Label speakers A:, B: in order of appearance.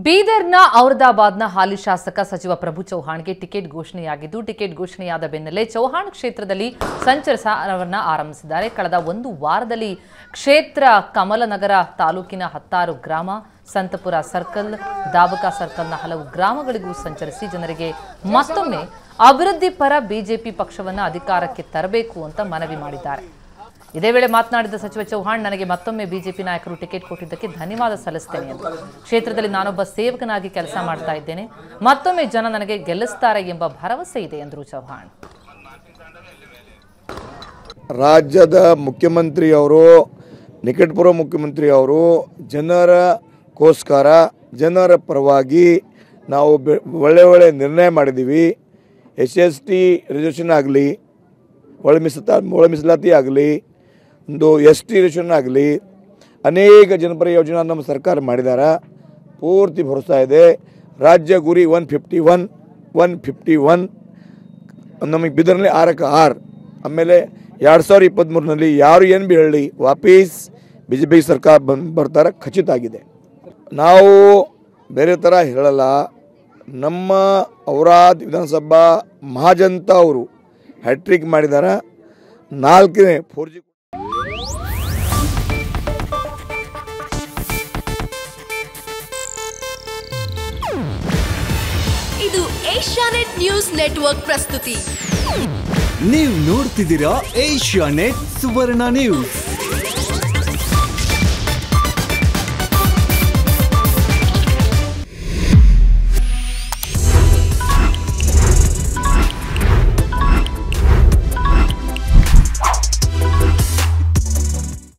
A: ಬೀದರ್ನ ಔರದಾಬಾದ್ನ ಹಾಲಿ ಶಾಸಕ ಸಚಿವ ಪ್ರಭು ಚೌಹಾಣ್ಗೆ ticket ಘೋಷಣೆಯಾಗಿದ್ದು ticket ಘೋಷಣೆಯಾದ ಬೆನ್ನಲ್ಲೇ ಚೌಹಾಣ್ ಕ್ಷೇತ್ರದಲ್ಲಿ ಸಂಚರಿಸವನ್ನ ಆರಂಭಿಸಿದ್ದಾರೆ ಕಳೆದ ಒಂದು ವಾರದಲ್ಲಿ ಕ್ಷೇತ್ರ ಕಮಲನಗರ ತಾಲೂಕಿನ ಹತ್ತಾರು ಗ್ರಾಮ ಸಂತಪುರ ಸರ್ಕಲ್ ದಾಬಕ ಸರ್ಕಲ್ನ ಹಲವು ಗ್ರಾಮಗಳಿಗೂ ಸಂಚರಿಸಿ ಜನರಿಗೆ ಮತ್ತೊಮ್ಮೆ ಅಭಿವೃದ್ಧಿ ಪರ ಬಿಜೆಪಿ ಪಕ್ಷವನ್ನ ಅಧಿಕಾರಕ್ಕೆ ತರಬೇಕು ಅಂತ ಮನವಿ ಮಾಡಿದ್ದಾರೆ ಇದೇ ವೇಳೆ ಮಾತನಾಡಿದ ಸಚಿವ ಚೌಹಾಣ್ ನನಗೆ ಮತ್ತೊಮ್ಮೆ ಬಿಜೆಪಿ ನಾಯಕರು ಟಿಕೆಟ್ ಕೊಟ್ಟಿದ್ದಕ್ಕೆ ಧನ್ಯವಾದ ಸಲ್ಲಿಸ್ತೇನೆ ಎಂದು ಕ್ಷೇತ್ರದಲ್ಲಿ ನಾನೊಬ್ಬ ಸೇವಕನಾಗಿ ಕೆಲಸ ಮಾಡ್ತಾ ಇದ್ದೇನೆ ಮತ್ತೊಮ್ಮೆ ಜನ ನನಗೆ ಗೆಲ್ಲಿಸ್ತಾರೆ ಎಂಬ ಭರವಸೆ ಇದೆ ಎಂದರು ಚೌಹಾಣ್
B: ರಾಜ್ಯದ ಮುಖ್ಯಮಂತ್ರಿಯವರು ನಿಕಟಪುರ ಮುಖ್ಯಮಂತ್ರಿಯವರು ಜನರಕ್ಕೋಸ್ಕರ ಜನರ ಪರವಾಗಿ ನಾವು ಬೆ- ಒಳ್ಳೆ ಒಳ್ಳೆ ನಿರ್ಣಯ ಮಾಡಿದ್ದೀವಿ ಎಸ್ ಎಸ್ ಟಿ ರಿಸರ್ವೇಷನ್ ಆಗಲಿ ಒಳ ಮೀಸಲಾ ಒಳ ಮೀಸಲಾತಿ ಆಗಲಿ ಒಂದು ಎಸ್ ಟಿ ರಿಸರ್ವೇಷನ್ ಆಗಲಿ ಅನೇಕ ಜನಪರ ಯೋಜನೆ ನಮ್ಮ ಸರ್ಕಾರ ಮಾಡಿದ್ದಾರೆ ಪೂರ್ತಿ ಭರೋಸಾ ಇದೆ ರಾಜ್ಯ ಗುರಿ one fifty one one fifty one ನಮಗೆ ಬಿದರ್ನಲ್ಲಿ ಆರಕ್ಕೆ ಆರು ಆಮೇಲೆ ಎರಡು ಸಾವಿರ ಇಪ್ಪತ್ತ್ಮೂರರಲ್ಲಿ ಯಾರು ಏನು ಬಿ ಹೇಳಿ ವಾಪೀಸ್ ಬಿ ಜೆ ಪಿ ಸರ್ಕಾರ ಬಂದು ಬರ್ತಾರೆ ಖಚಿತ ಆಗಿದೆ ನಾವು ಬೇರೆ ಥರ ಹೇಳಲ್ಲ ನಮ್ಮ ಔರಾದ್ ವಿಧಾನಸಭಾ ಮಹಾಜನತ ಅವರು ಹ್ಯಾಟ್ರಿಕ್ ಮಾಡಿದ್ದಾರೆ ನಾಲ್ಕನೇ ಫೋರ್ ಜಿ
C: ಇದು ಏಷ್ಯಾನೆಟ್ ನ್ಯೂಸ್ ನೆಟ್ವರ್ಕ್ ಪ್ರಸ್ತುತಿ
D: ನೀವು ನೋಡ್ತಿದ್ದೀರಾ ಏಷ್ಯಾ ನೆಟ್ ಸುವರ್ಣ ನ್ಯೂಸ್